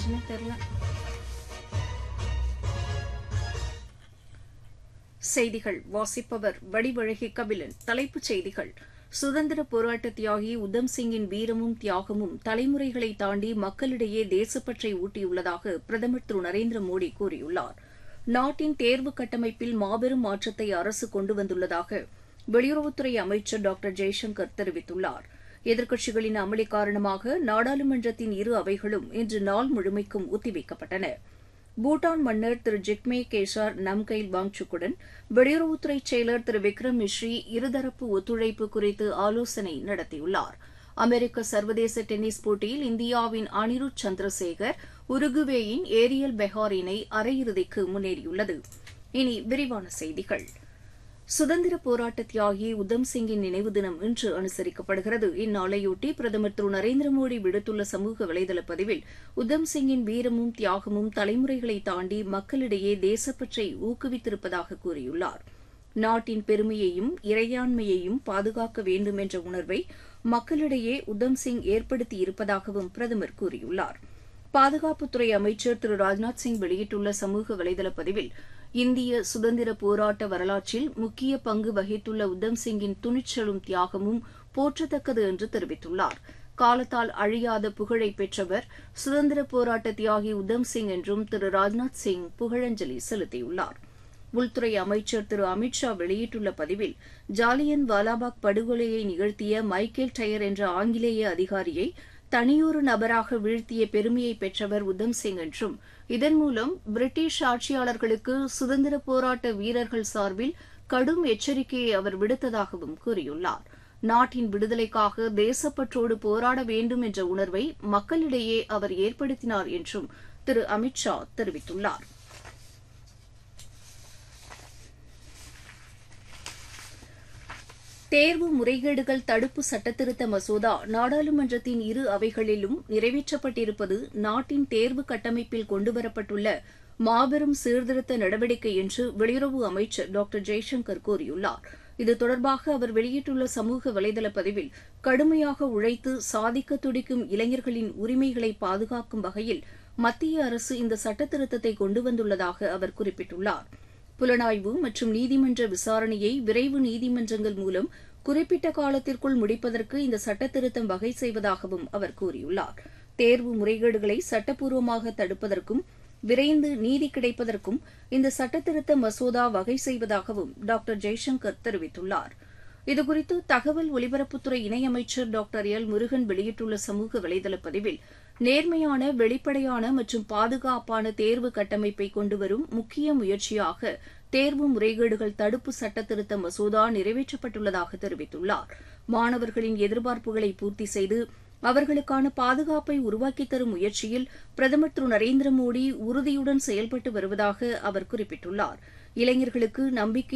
என்னாச்சுன்னு தெரியல செய்திகள் வாசிப்பவர் வடிவழகி கபிலன் தலைப்புச் செய்திகள் சுதந்திர போராட்ட தியாகி உத்தம் சிங்கின் வீரமும் தியாகமும் தலைமுறைகளை தாண்டி மக்களிடையே தேசப்பற்றை ஊட்டியுள்ளதாக பிரதமர் திரு நரேந்திர மோடி கூறியுள்ளார் நாட்டின் தேர்வு கட்டமைப்பில் மாபெரும் மாற்றத்தை அரசு கொண்டு வந்துள்ளதாக வெளியுறவுத்துறை அமைச்சர் டாக்டர் ஜெய்சங்கர் தெரிவித்துள்ளார் எதிர்க்கட்சிகளின் அமளி காரணமாக நாடாளுமன்றத்தின் இரு அவைகளும் இன்று நாள் முழுமைக்கும் ஒத்திவைக்கப்பட்டன பூட்டான் மன்னர் திரு ஜிக்மே கேசார் நம்கைல் வாங்சுக்குடன் வெளியுறவுத்துறை செயலர் திரு விக்ரம் மிஸ்ரி இருதரப்பு ஒத்துழைப்பு குறித்து ஆலோசனை நடத்தியுள்ளார் அமெரிக்க சர்வதேச டென்னிஸ் போட்டியில் இந்தியாவின் அனிருத் சந்திரசேகர் உருகுவேயின் ஏரியல் பெஹார் இணை அரையிறுதிக்கு முன்னேறியுள்ளது இனி விரிவான செய்திகள் சுதந்திர போராட்ட தியாகி உத்தம் சிங்கின் நினைவு தினம் இன்று அனுசரிக்கப்படுகிறது இந்நாளையொட்டி பிரதமர் திரு நரேந்திர மோடி விடுத்துள்ள சமூக வலைதள பதிவில் உத்தம் சிங்கின் வீரமும் தியாகமும் தலைமுறைகளை தாண்டி மக்களிடையே தேசப்பற்றை ஊக்குவித்திருப்பதாக கூறியுள்ளார் நாட்டின் பெருமையையும் இறையாண்மையையும் பாதுகாக்க வேண்டும் என்ற உணர்வை மக்களிடையே உத்தம் சிங் ஏற்படுத்தியிருப்பதாகவும் பிரதமர் கூறியுள்ளார் பாதுகாப்புத்துறை அமைச்சர் திரு ராஜ்நாத் சிங் வெளியிட்டுள்ள சமூக வலைதள பதிவில் இந்திய சுதந்திர போராட்ட வரலாற்றில் முக்கிய பங்கு வகித்துள்ள உத்தம் சிங்கின் துணிச்சலும் தியாகமும் போற்றத்தக்கது என்று தெரிவித்துள்ளார் காலத்தால் அழியாத புகழை பெற்றவர் சுதந்திர போராட்ட தியாகி உத்தம் சிங் என்றும் திரு ராஜ்நாத் சிங் புகழஞ்சலி செலுத்தியுள்ளார் உள்துறை அமைச்சர் திரு அமித்ஷா வெளியிட்டுள்ள பதிவில் ஜாலியன் வாலாபாக் படுகொலையை நிகழ்த்திய மைக்கேல் டயர் என்ற ஆங்கிலேய அதிகாரியை தனியொரு நபராக வீழ்த்திய பெருமையை பெற்றவர் உத்தம் சிங் என்றும் இதன் மூலம் பிரிட்டிஷ் ஆட்சியாளர்களுக்கு சுதந்திர போராட்ட வீரர்கள் சார்பில் கடும் எச்சரிக்கையை அவர் விடுத்ததாகவும் கூறியுள்ளார் நாட்டின் விடுதலைக்காக தேசப்பற்றோடு போராட வேண்டும் என்ற உணர்வை மக்களிடையே அவர் ஏற்படுத்தினார் என்றும் திரு அமித்ஷா தெரிவித்துள்ளார் தேர்வு முறைகேடுகள் தடுப்பு சட்டத்திருத்த மசோதா நாடாளுமன்றத்தின் இரு அவைகளிலும் நிறைவேற்றப்பட்டிருப்பது நாட்டின் தேர்வு கட்டமைப்பில் கொண்டுவரப்பட்டுள்ள மாபெரும் சீர்திருத்த நடவடிக்கை என்று வெளியுறவு அமைச்சர் டாக்டர் ஜெய்சங்கர் கூறியுள்ளார் இது தொடர்பாக அவர் வெளியிட்டுள்ள சமூக வலைதள பதிவில் கடுமையாக உழைத்து சாதிக்க துடிக்கும் இளைஞர்களின் உரிமைகளை பாதுகாக்கும் வகையில் மத்திய அரசு இந்த சட்டத்திருத்தத்தை கொண்டு வந்துள்ளதாக அவர் குறிப்பிட்டுள்ளார் புலனாய்வு மற்றும் நீதிமன்ற விசாரணையை விரைவு நீதிமன்றங்கள் மூலம் குறிப்பிட்ட காலத்திற்குள் முடிப்பதற்கு இந்த சட்டத்திருத்தம் வகை செய்வதாகவும் அவர் கூறியுள்ளார் தேர்வு முறைகேடுகளை சட்டப்பூர்வமாக தடுப்பதற்கும் விரைந்து நீதி கிடைப்பதற்கும் இந்த சட்டத்திருத்த மசோதா வகை செய்வதாகவும் டாக்டர் ஜெய்சங்கர் தெரிவித்துள்ளார் இதுகுறித்து தகவல் ஒலிபரப்புத்துறை இணையமைச்சர் டாக்டர் எல் முருகன் வெளியிட்டுள்ள சமூக வலைதள பதிவில் நேர்மையான வெளிப்படையான மற்றும் பாதுகாப்பான தேர்வு கட்டமைப்பை கொண்டுவரும் முக்கிய முயற்சியாக தேர்வு முறைகேடுகள் தடுப்பு சட்டத்திருத்த மசோதா நிறைவேற்றப்பட்டுள்ளதாக தெரிவித்துள்ளார் மாணவர்களின் எதிர்பார்ப்புகளை பூர்த்தி செய்து அவர்களுக்கான பாதுகாப்பை உருவாக்கித் தரும் முயற்சியில் பிரதமர் திரு நரேந்திர மோடி உறுதியுடன் செயல்பட்டு வருவதாக அவர் குறிப்பிட்டுள்ளார் இளைஞர்களுக்கு நம்பிக்கை